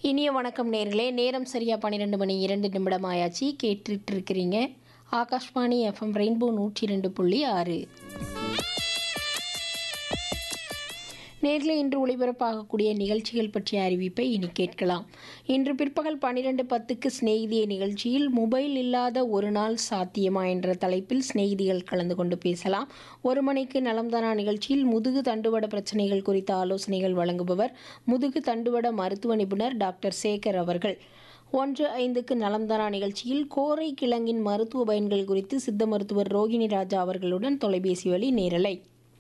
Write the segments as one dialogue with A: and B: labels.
A: இனிய வணக்கம் நேர்களே நேரம் சரியா பன்னிரெண்டு மணி இரண்டு நிமிடம் ஆயாச்சு கேட்டுட்டு இருக்கிறீங்க ஆகாஷ்வாணி எஃப்எம் ரெயின்போ நூற்றி ரெண்டு புள்ளி ஆறு நேரில் இன்று ஒளிபரப்பாகக்கூடிய நிகழ்ச்சிகள் பற்றிய அறிவிப்பை இனி கேட்கலாம் இன்று பிற்பகல் பன்னிரெண்டு பத்துக்கு சிநேகிதிய நிகழ்ச்சியில் மொபைல் இல்லாத ஒரு நாள் சாத்தியமா என்ற தலைப்பில் சிநேகிதிகள் கலந்து கொண்டு பேசலாம் ஒரு மணிக்கு நலம்தானா நிகழ்ச்சியில் முதுகு தண்டுவட பிரச்சனைகள் குறித்த ஆலோசனைகள் வழங்குபவர் முதுகு தண்டுவட மருத்துவ நிபுணர் டாக்டர் சேகர் அவர்கள் ஒன்று ஐந்துக்கு நலம்தானா நிகழ்ச்சியில் கோரை கிழங்கின் மருத்துவ பயன்கள் குறித்து சித்த மருத்துவர் ரோகிணி ராஜா அவர்களுடன் தொலைபேசி வழி நேரலை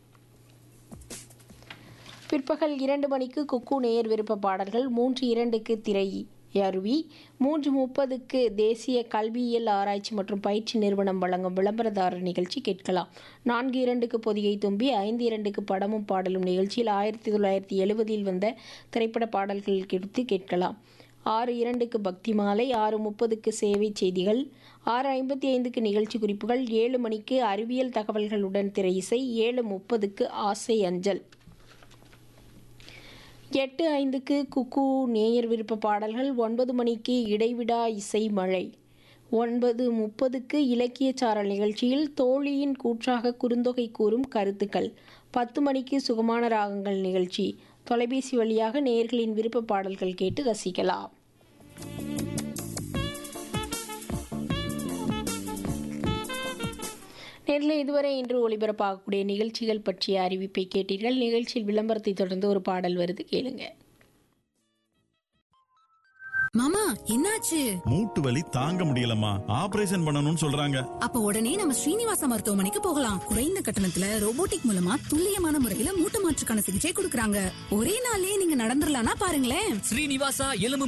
A: பிற்பகல் இரண்டு மணிக்கு குக்கு நேயர் விருப்ப பாடல்கள் மூன்று இரண்டுக்கு திரை அருவி மூன்று முப்பதுக்கு தேசிய கல்வியியல் ஆராய்ச்சி மற்றும் பயிற்சி நிறுவனம் வழங்கும் விளம்பரதாரர் நிகழ்ச்சி கேட்கலாம் நான்கு இரண்டுக்கு பொதிகை தும்பி ஐந்து இரண்டுக்கு படமும் பாடலும் நிகழ்ச்சியில் ஆயிரத்தி தொள்ளாயிரத்தி எழுபதில் வந்த திரைப்பட பாடல்கள் குறித்து கேட்கலாம் ஆறு இரண்டுக்கு பக்தி மாலை ஆறு முப்பதுக்கு சேவை செய்திகள் ஆறு ஐம்பத்தி ஐந்துக்கு நிகழ்ச்சி குறிப்புகள் ஏழு மணிக்கு அறிவியல் தகவல்களுடன் திரை இசை ஏழு முப்பதுக்கு ஆசை அஞ்சல் எட்டு ஐந்துக்கு குக்கு நேயர் விருப்ப பாடல்கள் ஒன்பது மணிக்கு இடைவிடா இசை மழை ஒன்பது முப்பதுக்கு இலக்கிய சாரல் நிகழ்ச்சியில் தோழியின் கூற்றாக குறுந்தொகை கூறும் கருத்துக்கள் பத்து மணிக்கு சுகமான ராகங்கள் நிகழ்ச்சி தொலைபேசி வழியாக நேயர்களின் விருப்ப பாடல்கள் கேட்டு ரசிக்கலாம் நேரில் இதுவரை இன்று ஒளிபரப்பாகக்கூடிய நிகழ்ச்சிகள் பற்றிய அறிவிப்பை கேட்டீர்கள் நிகழ்ச்சியில் விளம்பரத்தை தொடர்ந்து ஒரு பாடல் வருது கேளுங்க
B: மாமா என்னாச்சு
C: மூட்டு வலி தாங்க முடியலம்மா ஆபரேஷன் பண்ணணும்னு சொல்றாங்க
B: அப்ப உடனே நம்ம ஸ்ரீனிவாச மருத்துவமனைக்கு போகலாம் குறைந்த கட்டணத்துல ரோபோட்டிக் மூலமா துல்லியமான முறையில மூட்டு மாற்றுக்கான சிகிச்சை கொடுக்கறாங்க ஒரே நாள்லயே நீங்க நடந்துடலாம்னா பாருங்களேன்
D: ஸ்ரீனிவாசா எலும்பு